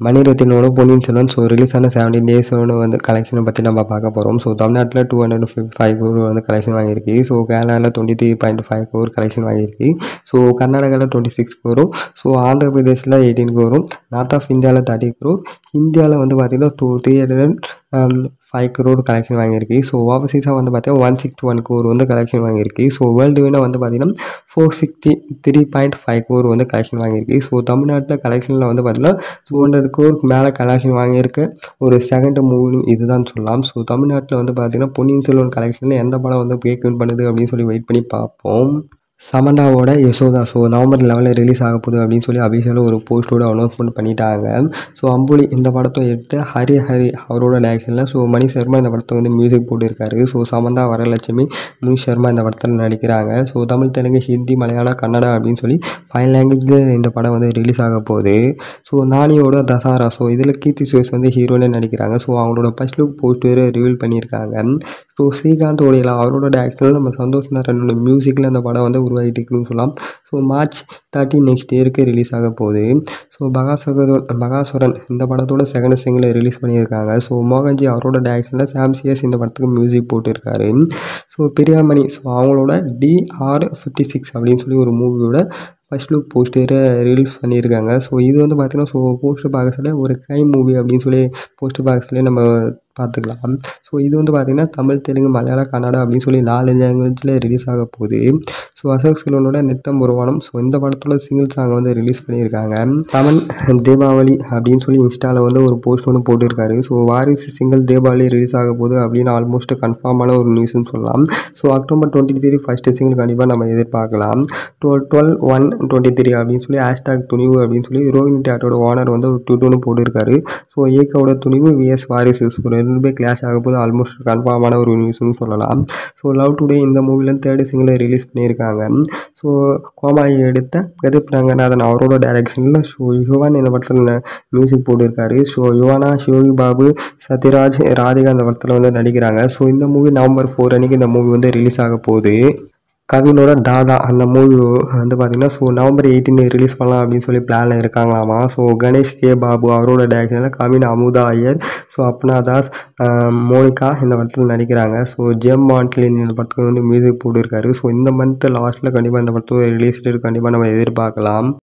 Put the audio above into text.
மணிரத்தினோட Ponniyin Selvan so release ஆன seventeen டேஸோட வந்து கலெக்ஷனை பற்றி நம்ம பார்க்க போகிறோம் ஸோ தமிழ்நாட்டில் two hundred fifty five crore வந்து கலெக்ஷன் வாங்கியிருக்கு ஸோ கேரளாவில் twenty three point five crore collection வாங்கியிருக்கு ஸோ கர்நாடகாவில் டுவெண்ட்டி சிக்ஸ் கோரும் ஸோ ஆந்திர பிரதேசில் எயிட்டீன் கோரும் நார்த் ஆஃப் இந்தியாவில் தேர்ட்டி crore இந்தியாவில் வந்து பார்த்திங்கன்னா two three hundred five crore collection வாங்கியிருக்கு ஸோ ஓவர்சீஸாக வந்து பார்த்தீங்கன்னா ஒன் சிக்ஸ்டி ஒன் கோர் வந்து கலெக்ஷன் வாங்கியிருக்கு ஸோ வேர்ல்டு வினா வந்து பார்த்திங்கன்னா four sixty three point five crore வந்து கலெக்ஷன் வாங்கியிருக்கு ஸோ தமிழ்நாட்டில் கலெக்ஷனில் வந்து பார்த்திங்கன்னா டூ ஹண்ட்ரட் கோருக்கு மேலே கலெக்ஷன் வாங்கியிருக்க ஒரு செகண்ட் மூவி இதுதான் சொல்லலாம் ஸோ தமிழ்நாட்டில் வந்து பார்த்திங்கன்னா பொன்னியின் செல்வன் கலெக்ஷனில் எந்த படம் வந்து பிரேக் வின் பண்ணுது அப்படின்னு சொல்லி வெயிட் பண்ணி பார்ப்போம் சமந்தாவோட யசோதா ஸோ நவம்பர் லெவலில் ரிலீஸ் ஆக போகுது அப்படின்னு சொல்லி அபிஷியலாக ஒரு போஸ்டோட அனௌன்ஸ்மெண்ட் பண்ணிட்டாங்க ஸோ அம்புலி இந்த படத்தை எடுத்து ஹரி ஹரி அவரோட டேரக்ஷனில் ஸோ மணி சர்மா இந்த படத்தை வந்து மியூசிக் போட்டிருக்காரு ஸோ சமந்தா வரலட்சுமி முனி சர்மா இந்த படத்தில் நடிக்கிறாங்க ஸோ தமிழ் தெலுங்கு ஹிந்தி மலையாளம் கன்னடா அப்படின்னு சொல்லி ஃபைவ் லாங்குவேஜில் இந்த படம் வந்து ரிலீஸ் ஆக போகுது ஸோ நானியோட தசாரா ஸோ இதில் கீர்த்தி சுரேஷ் வந்து ஹீரோயினாக நடிக்கிறாங்க ஸோ அவங்களோட ஃபர்ஸ்ட் லுக் போஸ்டரை ரிவீல் பண்ணியிருக்காங்க ஸோ ஸ்ரீகாந்த் ஓடியலா அவரோட டேரக்டரில் நம்ம சந்தோஷ் நாராயணோட மியூசிக்கில் அந்த படம் வந்து உருவாகிட்டு இருக்குன்னு சொல்லலாம் ஸோ மார்ச் தேர்ட்டி நெக்ஸ்ட் இயருக்கு ரிலீஸ் ஆக போகுது ஸோ பகாசுரோ பகாசுரன் இந்த படத்தோட செகண்ட் சிங்கிளை ரிலீஸ் பண்ணியிருக்காங்க ஸோ மோகன்ஜி அவரோட டேரக்ஷனில் சாம் சிஎஸ் இந்த படத்துக்கு மியூசிக் போட்டிருக்காரு ஸோ பிரியாமணி ஸோ அவங்களோட டிஆர் ஃபிஃப்டி சிக்ஸ் அப்படின்னு சொல்லி ஒரு மூவியோட ஃபர்ஸ்ட் லுக் போஸ்டரை ரிலீஸ் பண்ணியிருக்காங்க ஸோ இது வந்து பார்த்தீங்கன்னா ஸோ போஸ்டர் பார்க்கறதுல ஒரு கை மூவி அப்படின்னு சொல்லி போஸ்டர் பார்க்கறதுலேயே நம்ம பார்த்துக்கலாம் ஸோ இது வந்து பார்த்திங்கன்னா தமிழ் தெலுங்கு மலையாளம் கன்னடா அப்படின்னு சொல்லி நாலு லாங்குவேஜில் ரிலீஸ் ஆக போகுது ஸோ அசோக் செல்வனோட நித்தம் ஒருவானம் ஸோ இந்த படத்தோட சிங்கிள் சாங் வந்து ரிலீஸ் பண்ணியிருக்காங்க தமன் தீபாவளி அப்படின்னு சொல்லி இன்ஸ்டாவில் வந்து ஒரு போஸ்ட் ஒன்று போட்டிருக்காரு ஸோ வாரிசு சிங்கிள் தீபாவளி ரிலீஸ் ஆக போகுது அப்படின்னு ஆல்மோஸ்ட் கன்ஃபார்மான ஒரு நியூஸ்னு சொல்லலாம் so October twenty three first single கண்டிப்பாக நம்ம எதிர்பார்க்கலாம் twelve twelve one twenty three அப்படின்னு சொல்லி ஹேஷ்டாக் துணிவு அப்படின்னு சொல்லி ரோஹினி டாட்டோட ஓனர் வந்து ஒரு ட்விட் ஒன்று போட்டிருக்காரு ஸோ ஏகாவோட துணிவு விஎஸ் வாரிசு ஸோ ரெண்டுமே கிளாஷ் ஆக போது ஆல்மோஸ்ட் கன்ஃபார்மான ஒரு நியூஸ்னு சொல்லலாம் ஸோ லவ் டுடே இந்த மூவில தேர்ட் சிங்கிளை ரிலீஸ் பண்ணியிருக்காங்க ஸோ கோமாளி எடுத்த பிரதீப் ரங்கநாதன் அவரோட டைரக்ஷனில் ஸோ யுவன் இந்த படத்தில் மியூசிக் போட்டிருக்காரு ஸோ யுவனா சிவகி பாபு சத்யராஜ் ராதிகா இந்த படத்தில் வந்து நடிக்கிறாங்க ஸோ இந்த மூவி நவம்பர் ஃபோர் அன்னைக்கு இந்த மூவி வந்து ரிலீஸ் ஆக போகுது கவினோட தாதா அந்த மூவி வந்து பார்த்திங்கன்னா ஸோ நவம்பர் எயிட்டீன் ரிலீஸ் பண்ணலாம் அப்படின்னு சொல்லி பிளானில் இருக்காங்களாமா ஸோ கணேஷ் கே பாபு அவரோட டேரக்ஷனில் கவின் அமுதா ஐயர் ஸோ அப்னா தாஸ் ஆஹ் மோனிகா இந்த படத்தில் நடிக்கிறாங்க ஸோ ஜெம் மான்ட்லின் இந்த படத்துக்கு வந்து மியூசிக் போட்டிருக்காரு ஸோ இந்த மந்த் லாஸ்ட்டில் கண்டிப்பாக இந்த படத்தோட ரிலீஸ் டேட் கண்டிப்பாக நம்ம எதிர்பார்க்கலாம்